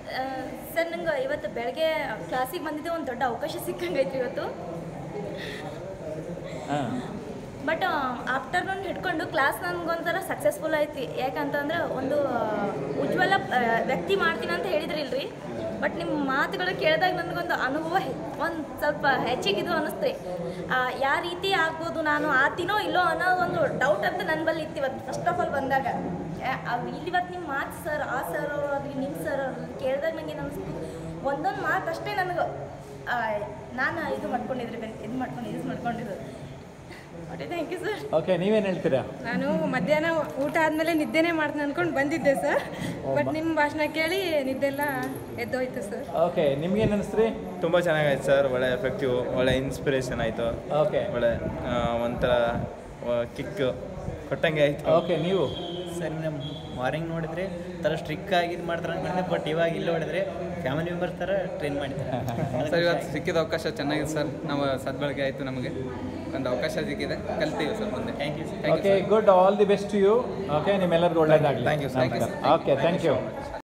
Sir ನಂಗೆ ಇವತ್ತು ಬೆಳಗ್ಗೆ ಕ್ಲಾಸಿಗೆ ಬಂದಿದ್ದೆ ಒಂದು ದೊಡ್ಡ ಅವಕಾಶ ಸಿಕ್ಕಂಗೈತಿ ಇವತ್ತು ಹಾಂ ಬಟ್ ಆಫ್ಟರ್ನೂನ್ ಹಿಡ್ಕೊಂಡು ಕ್ಲಾಸ್ ನನಗೊಂಥರ ಸಕ್ಸಸ್ಫುಲ್ ಐತಿ ಯಾಕಂತಂದ್ರೆ ಒಂದು ಆ, ಉಜ್ವಲ ಆ, ವ್ಯಕ್ತಿ ಮಾಡ್ತೀನಿ ಅಂತ ಹೇಳಿದ್ರಿಲ್ರಿ ಬಟ್ ನಿಮ್ಮ ಮಾತುಗಳು ಕೇಳಿದಾಗ ನನಗೊಂದು ಅನುಭವ ಒಂದು ಸ್ವಲ್ಪ ಹೆಚ್ಚಿಗಿದು ಅನ್ನಿಸ್ತು ಯಾವ ರೀತಿ ಆಗ್ಬೋದು ನಾನು ಆತಿನೋ ಇಲ್ಲೋ ಅನ್ನೋ ಒಂದು ಡೌಟ್ ಅಂತ ನನ್ನ ಬಲ್ಲಿ ಇತ್ತು ಇವತ್ತು ಫಸ್ಟ್ ಆಫ್ ಆಲ್ ಬಂದಾಗ ಆ- ಅವ್ ಇಲ್ಲಿ ಇವತ್ತು ನಿಮ್ಮ ಮಾತು ಸರ್ ಆ ಸರ್ ಅವ್ರಿಗೆ ನಿಮ್ಮ ಸರ್ ಅವ್ರನ್ನ ಕೇಳಿದಾಗ ನನಗೆ ಏನು ಅನಿಸ್ತು ಒಂದೊಂದು ಮಾತು ಅಷ್ಟೇ ನನಗೆ ನಾನು ಇದು ಮಾಡ್ಕೊಂಡಿದ್ರಿ ಇದು ಮಾಡ್ಕೊಂಡು ಯೂಸ್ ಮಾಡ್ಕೊಂಡಿದ್ದು okay thank you sir okay ನೀವೇನು ಹೇಳ್ತೀರಾ ನಾನು ಮಧ್ಯಾಹ್ನ ಊಟ ಆದಮೇಲೆ ನಿದ್ದೆನೇ ಮಾಡ್ತೀನಿ ಅನ್ಕೊಂಡು ಬಂದಿದ್ದೆ ಸರ್ ಬಟ್ ನಿಮ್ಮ ಭಾಷಣ ಕೇಳಿ ನಿದ್ದೆಲ್ಲ ಎದ್ದೋಯ್ತು ಸರ್ ಓಕೆ ನಿಮ್ಗೇನು ಅನಿಸ್ತ್ರಿ ತುಂಬ ಚೆನ್ನಾಗಾಯ್ತು ಸರ್ ಒಳ್ಳೆ ಎಫೆಕ್ಟಿವ್ ಒಳ್ಳೆ ಇನ್ಸ್ಪಿರೇಷನ್ ಆಯಿತು ಓಕೆ ಒಳ್ಳೆ ಆ, ಒಂಥರ ಕಿಕ್ ಕೊಟ್ಟಂಗೆ ಆಯಿತು ಓಕೆ ನೀವು ಸರ್ ನಮ್ಮ ಮಾರ್ನಿಂಗ್ ನೋಡಿದ್ರೆ ಥರ ಸ್ಟ್ರಿಕ್ ಆಗಿ ಇದು ಮಾಡ್ತಾರೆ ಅನ್ಕೊಂಡೆ ಬಟ್ ಇವಾಗ ಇಲ್ಲಿ ನೋಡಿದ್ರೆ ಫ್ಯಾಮಿಲಿ ಮೆಂಬರ್ಸ್ ಥರ ಟ್ರೈನ್ ಮಾಡಿದ್ದಾರೆ ಸರ್ ಇವತ್ತು ಸಿಕ್ಕಿದ ಅವಕಾಶ ಚೆನ್ನಾಗಿದೆ ಸರ್ ನಾವು ಸದ್ಬಳಕೆ ಆಯಿತು ನಮಗೆ ಒಂದು ಅವಕಾಶ ಸಿಕ್ಕಿದೆ ಕಲ್ತೀವಿ ಸರ್ ಮುಂದೆ thank you okay good all the best to you okay ನಿಮ್ಮೆಲ್ಲರಿಗೂ ಒಳ್ಳೇದಾಗಲಿ Thank you, thank you, sir. Okay thank you